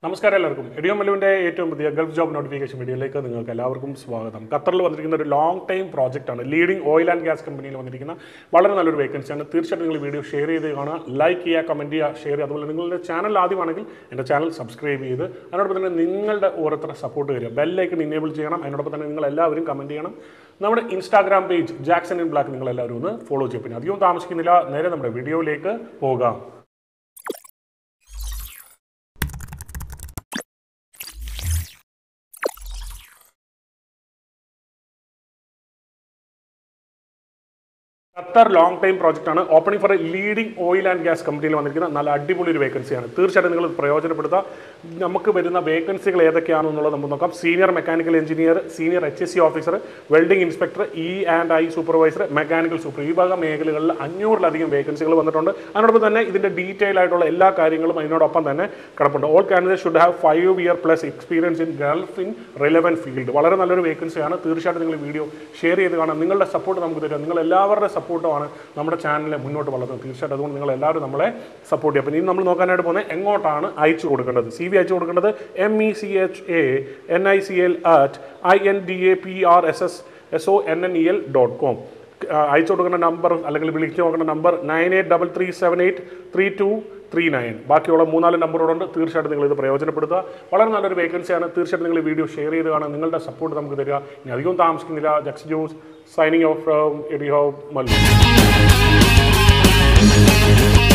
നമസ്കാരം എല്ലാവർക്കും എഡിയോ മലുവിൻ്റെ ഏറ്റവും പുതിയ ഗൾഫ് ജോബ് നോട്ടിഫിക്കേഷൻ വീഡിയോയിലേക്ക് നിങ്ങൾക്ക് എല്ലാവർക്കും സ്വാഗതം ഖത്തറിൽ വന്നിരിക്കുന്ന ഒരു ലോങ് ടൈം പ്രോജക്റ്റാണ് ലീഡിംഗ് ഓയിൽ ആൻഡ് ഗ്യാസ് കമ്പനിയിൽ വന്നിരിക്കുന്ന വളരെ നല്ലൊരു വേക്കൻസിയാണ് തീർച്ചയായിട്ടും നിങ്ങൾ വീഡിയോ ഷെയർ ചെയ്ത് കാണുക ലൈക്ക് ചെയ്യുക കമൻറ്റ് ചെയ്യുക ഷെയർ ചെയ്യുക അതുപോലെ നിങ്ങളുടെ ചാനൽ ആദ്യമാണെങ്കിൽ എൻ്റെ ചാനൽ സബ്സ്ക്രൈബ് ചെയ്ത് അതിനോടൊപ്പം തന്നെ നിങ്ങളുടെ ഓരോരുത്തരുടെ സപ്പോർട്ട് തരിക ബെല്ലൈക്കൺ ഇനേബിൾ ചെയ്യണം അതിനോടൊപ്പം തന്നെ നിങ്ങൾ എല്ലാവരും കമൻറ്റ് ചെയ്യണം നമ്മുടെ Instagram page Jackson in black നിങ്ങൾ എല്ലാവരും ഒന്ന് ഫോളോ ചെയ്യും പിന്നെ അധികം താമസിക്കുന്നില്ല നേരെ നമ്മുടെ വീഡിയോയിലേക്ക് പോകാം ഖത്തർ ലോങ് ടൈം പ്രോജക്റ്റ് ആണ് opening for a leading oil and gas കമ്പനിയിൽ വന്നിരിക്കുന്ന നല്ല അടിപൊളി ഒരു വേക്കൻസിയാണ് തീർച്ചയായിട്ടും നിങ്ങൾ പ്രയോജനപ്പെടുത്തുക നമുക്ക് വരുന്ന വേക്കൻസികൾ ഏതൊക്കെയാണെന്നുള്ളത് നമുക്ക് നോക്കാം senior mechanical engineer senior H S C officer welding inspector E and I supervisor mechanical super ഈ വക മേഖലകളിൽ അഞ്ഞൂറിലധികം വേക്കൻസികൾ വന്നിട്ടുണ്ട് അതിനോടൊപ്പം തന്നെ ഇതിന്റെ ഡീറ്റെയിൽ ആയിട്ടുള്ള എല്ലാ കാര്യങ്ങളും അതിനോടൊപ്പം തന്നെ കിടപ്പുണ്ട് all candidate should have five year plus experience in Gulf in relevant field വളരെ നല്ലൊരു വേക്കൻസിയാണ് തീർച്ചയായിട്ടും നിങ്ങൾ വീഡിയോ ഷെയർ ചെയ്ത് കാണാം നിങ്ങളുടെ സപ്പോർട്ട് നമുക്ക് തരിക നിങ്ങൾ എല്ലാവരുടെ സപ്പോർട്ടുമാണ് നമ്മുടെ ചാനലിനെ മുന്നോട്ട് വളർത്തുന്നത് തീർച്ചയായിട്ടും അതുകൊണ്ട് നിങ്ങൾ എല്ലാവരും നമ്മളെ സപ്പോർട്ട് ചെയ്യും അപ്പോൾ ഇനി നമ്മൾ നോക്കാനായിട്ട് പോകുന്നത് എങ്ങോട്ടാണ് അയച്ചു കൊടുക്കേണ്ടത് സി വി അയച്ചു കൊടുക്കേണ്ടത് M E C H A N I C L at I N D A P R S S S O N N E L dot com അയച്ചു കൊടുക്കേണ്ട നമ്പർ അല്ലെങ്കിൽ വിളിച്ചു നോക്കേണ്ട number nine eight double three seven eight three two three nine ബാക്കിയുള്ള മൂന്നാല് നമ്പറോടുണ്ട് തീർച്ചയായിട്ടും നിങ്ങൾ ഇത് പ്രയോജനപ്പെടുത്തുക വളരെ നല്ലൊരു വേക്കൻസിയാണ് തീർച്ചയായിട്ടും നിങ്ങൾ ഈ വീഡിയോ ഷെയർ ചെയ്ത് കാണാൻ നിങ്ങളുടെ സപ്പോർട്ട് നമുക്ക് തരിക ഇനി അധികം താമസിക്കുന്നില്ല ജക്സ് ജൂസ് സൈനിങ് ഓഫ് ഫ്രം എഡിഹോ മല്ലു